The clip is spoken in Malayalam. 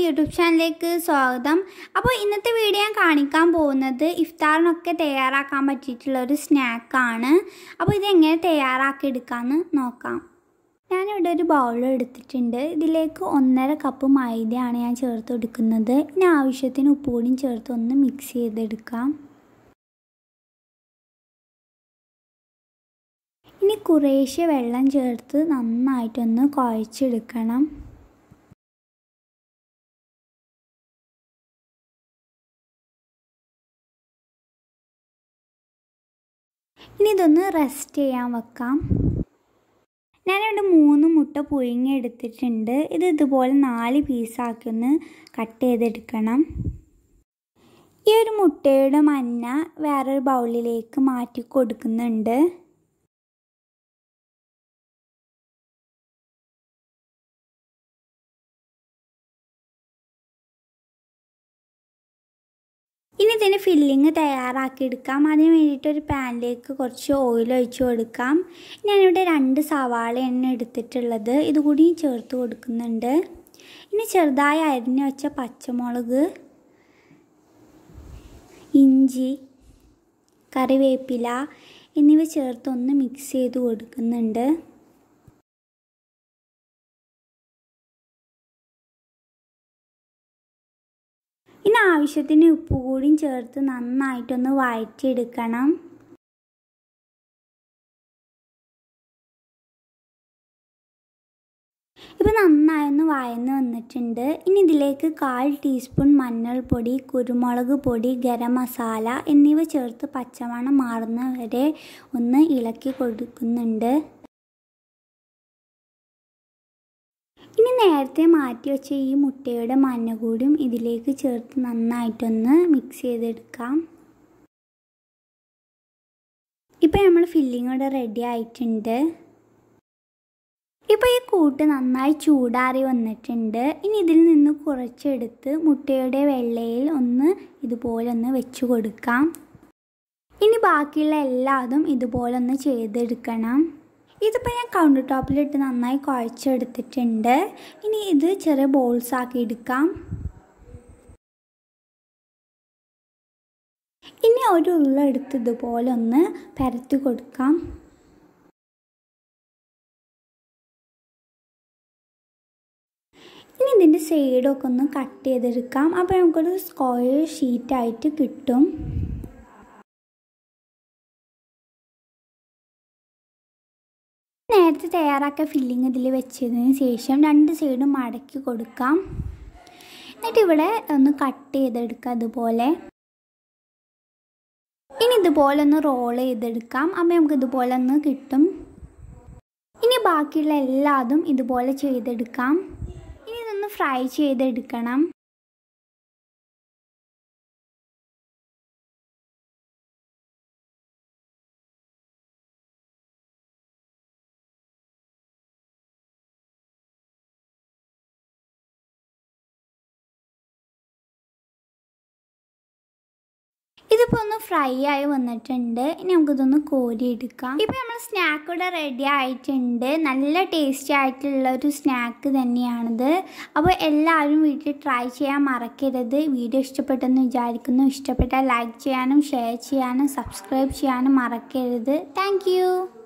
യൂട്യൂബ് ചാനലിലേക്ക് സ്വാഗതം അപ്പോൾ ഇന്നത്തെ വീഡിയോ ഞാൻ കാണിക്കാൻ പോകുന്നത് ഇഫ്താറിനൊക്കെ തയ്യാറാക്കാൻ പറ്റിയിട്ടുള്ള ഒരു സ്നാക്കാണ് അപ്പോൾ ഇതെങ്ങനെ തയ്യാറാക്കി എടുക്കാമെന്ന് നോക്കാം ഞാനിവിടെ ഒരു ബൗൾ എടുത്തിട്ടുണ്ട് ഇതിലേക്ക് ഒന്നര കപ്പ് മൈദയാണ് ഞാൻ ചേർത്ത് കൊടുക്കുന്നത് ഇനി ആവശ്യത്തിന് ഉപ്പ് കൂടിയും ചേർത്ത് ഒന്ന് മിക്സ് ചെയ്തെടുക്കാം ഇനി കുറേശ്ശെ വെള്ളം ചേർത്ത് നന്നായിട്ടൊന്ന് കുഴച്ചെടുക്കണം ഇനി ഇതൊന്ന് റെസ്റ്റ് ചെയ്യാൻ വെക്കാം ഞാനിവിടെ മൂന്ന് മുട്ട പുഴുങ്ങി എടുത്തിട്ടുണ്ട് ഇത് ഇതുപോലെ നാല് പീസാക്കി ഒന്ന് കട്ട് ചെയ്തെടുക്കണം ഈ ഒരു മുട്ടയുടെ മഞ്ഞ വേറൊരു ബൗളിലേക്ക് മാറ്റി കൊടുക്കുന്നുണ്ട് ഇനി ഇതിന് ഫില്ലിങ് തയ്യാറാക്കി എടുക്കാം അതിന് വേണ്ടിയിട്ട് ഒരു പാനിലേക്ക് കുറച്ച് ഓയിൽ ഒഴിച്ച് കൊടുക്കാം ഞാനിവിടെ രണ്ട് സവാള എണ്ണ എടുത്തിട്ടുള്ളത് ഇതുകൂടി ചേർത്ത് കൊടുക്കുന്നുണ്ട് ഇനി ചെറുതായി അരിഞ്ഞ് വെച്ച പച്ചമുളക് ഇഞ്ചി കറിവേപ്പില എന്നിവ ചേർത്ത് ഒന്ന് മിക്സ് ചെയ്ത് കൊടുക്കുന്നുണ്ട് ഇനി ആവശ്യത്തിന് ഉപ്പ് കൂടിയും ചേർത്ത് നന്നായിട്ടൊന്ന് വഴറ്റിയെടുക്കണം ഇപ്പോൾ നന്നായൊന്ന് വഴന്ന് വന്നിട്ടുണ്ട് ഇനി ഇതിലേക്ക് കാൽ ടീസ്പൂൺ മഞ്ഞൾപ്പൊടി കുരുമുളക് പൊടി ഗരം മസാല എന്നിവ ചേർത്ത് പച്ചമണം മാറുന്ന വരെ ഒന്ന് ഇളക്കി കൊടുക്കുന്നുണ്ട് ഇനി നേരത്തെ മാറ്റി വെച്ച ഈ മുട്ടയുടെ മഞ്ഞ കൂടിയും ഇതിലേക്ക് ചേർത്ത് നന്നായിട്ടൊന്ന് മിക്സ് ചെയ്തെടുക്കാം ഇപ്പോൾ നമ്മൾ ഫില്ലിംഗ് ഇവിടെ റെഡി ആയിട്ടുണ്ട് ഇപ്പോൾ ഈ കൂട്ട് നന്നായി ചൂടാറി വന്നിട്ടുണ്ട് ഇനി ഇതിൽ നിന്ന് കുറച്ചെടുത്ത് മുട്ടയുടെ വെള്ളയിൽ ഒന്ന് ഇതുപോലെ ഒന്ന് വെച്ച് കൊടുക്കാം ഇനി ബാക്കിയുള്ള എല്ലാതും ഇതുപോലെ ഒന്ന് ചെയ്തെടുക്കണം ഇതിപ്പോൾ ഞാൻ കൗണ്ടർ ടോപ്പിലിട്ട് നന്നായി കുഴച്ചെടുത്തിട്ടുണ്ട് ഇനി ഇത് ചെറിയ ബോൾസ് ആക്കി എടുക്കാം ഇനി ഒരു ഉള്ള എടുത്ത് ഇതുപോലെ ഒന്ന് പരത്തി കൊടുക്കാം ഇനി ഇതിൻ്റെ സൈഡൊക്കെ ഒന്ന് കട്ട് ചെയ്തെടുക്കാം അപ്പോൾ നമുക്കൊരു സ്ക്വയർ ഷീറ്റായിട്ട് കിട്ടും നേരത്തെ തയ്യാറാക്കിയ ഫില്ലിങ് ഇതിൽ വെച്ചതിന് ശേഷം രണ്ട് സൈഡും മടക്കി കൊടുക്കാം എന്നിട്ട് ഇവിടെ ഒന്ന് കട്ട് ചെയ്തെടുക്കാം അതുപോലെ ഇനി ഇതുപോലെ ഒന്ന് റോൾ ചെയ്തെടുക്കാം അപ്പോൾ നമുക്ക് ഇതുപോലെ ഒന്ന് കിട്ടും ഇനി ബാക്കിയുള്ള എല്ലാതും ഇതുപോലെ ചെയ്തെടുക്കാം ഇനി ഇതൊന്ന് ഫ്രൈ ചെയ്തെടുക്കണം ഇതിപ്പോൾ ഒന്ന് ഫ്രൈ ആയി വന്നിട്ടുണ്ട് ഇനി നമുക്കിതൊന്ന് കോരിയെടുക്കാം ഇപ്പോൾ നമ്മൾ സ്നാക്ക് ഇവിടെ റെഡി ആയിട്ടുണ്ട് നല്ല ടേസ്റ്റി ആയിട്ടുള്ള ഒരു സ്നാക്ക് തന്നെയാണിത് അപ്പോൾ എല്ലാവരും വീട്ടിൽ ട്രൈ ചെയ്യാൻ മറക്കരുത് വീഡിയോ ഇഷ്ടപ്പെട്ടെന്ന് വിചാരിക്കുന്നു ഇഷ്ടപ്പെട്ടാൽ ലൈക്ക് ചെയ്യാനും ഷെയർ ചെയ്യാനും സബ്സ്ക്രൈബ് ചെയ്യാനും മറക്കരുത് താങ്ക്